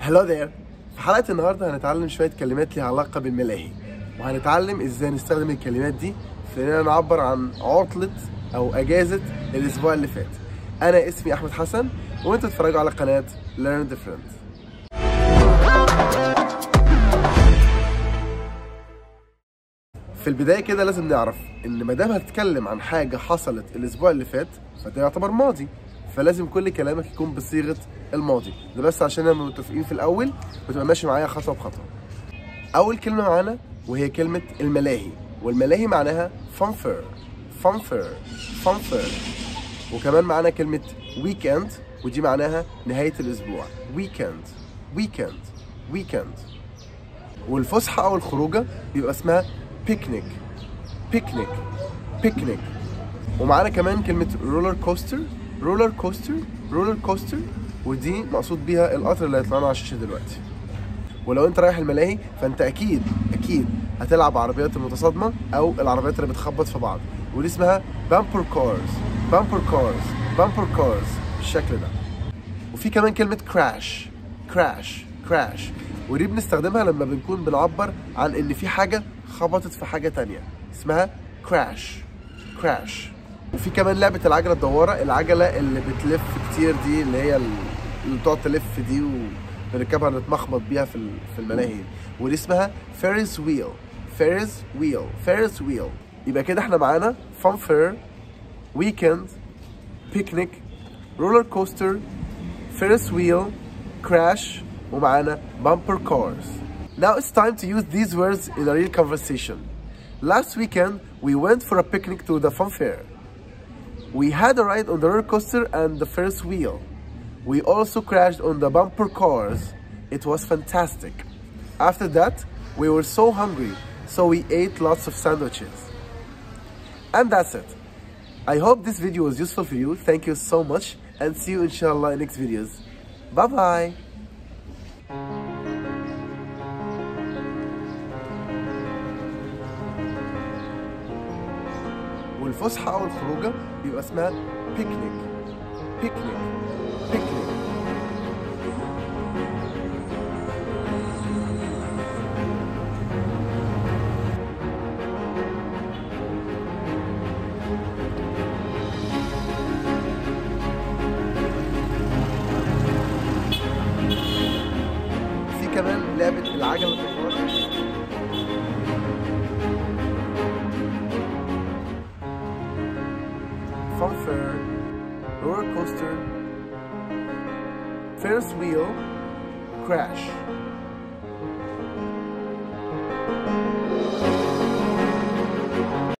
هلو ذير في حلقة النهاردة هنتعلم شوية كلمات ليها علاقة بالملاهي وهنتعلم ازاي نستخدم الكلمات دي في اننا نعبر عن عطلة او اجازة الاسبوع اللي فات انا اسمي احمد حسن وانتوا بتتفرجوا على قناة Learn Different في البداية كده لازم نعرف ان ما دام هتتكلم عن حاجة حصلت الاسبوع اللي فات فده يعتبر ماضي فلازم كل كلامك يكون بصيغة الماضي ده بس عشان نبقى متفقين في الاول وتبقى ماشي معايا خطوة بخطوة اول كلمة معانا وهي كلمة الملاهي والملاهي معناها فانفير فانفير فانفير وكمان معانا كلمة ويكند ودي معناها نهاية الأسبوع ويكند ويكند ويكند والفسحة أو الخروجة بيبقى اسمها بيكنيك بيكنيك بيكنيك ومعانا كمان كلمة رولر كوستر رولر كوستر رولر كوستر ودي مقصود بيها القطر اللي هيطلعنا على الشاشة دلوقتي ولو انت رايح الملاهي فانت اكيد اكيد هتلعب عربيات المتصادمه او العربيات اللي بتخبط في بعض ودي اسمها بامبر كارز بامبر كارز بامبر كارز بالشكل ده وفي كمان كلمه كراش كراش كراش ودي بنستخدمها لما بنكون بنعبر عن ان في حاجه خبطت في حاجه تانية اسمها كراش كراش وفي كمان لعبه العجله الدواره العجله اللي بتلف كتير دي اللي هي اللي بتقعد تلف دي و... بنركبها نتمخبط بيها في في الملاهي ودي اسمها فيرز ويل فيرز ويل فيرز ويل يبقى كده احنا معانا فان فير ويكند بيكنيك رولر كوستر فيرز ويل كراش ومعانا بامبر كارز Now it's time to use these words in a real conversation. Last weekend, we went for a picnic to the fun fair. We had a ride on the roller coaster and the Ferris wheel. We also crashed on the bumper cars. It was fantastic. After that, we were so hungry, so we ate lots of sandwiches. And that's it. I hope this video was useful for you. Thank you so much and see you inshallah in next videos. Bye bye. والفسحة أو الخروجة بيبقى اسمها بيكنيك بيكنيك بيكنيك في كمان لعبة العجلة الدوارة fun fair, roller coaster, Ferris wheel, crash.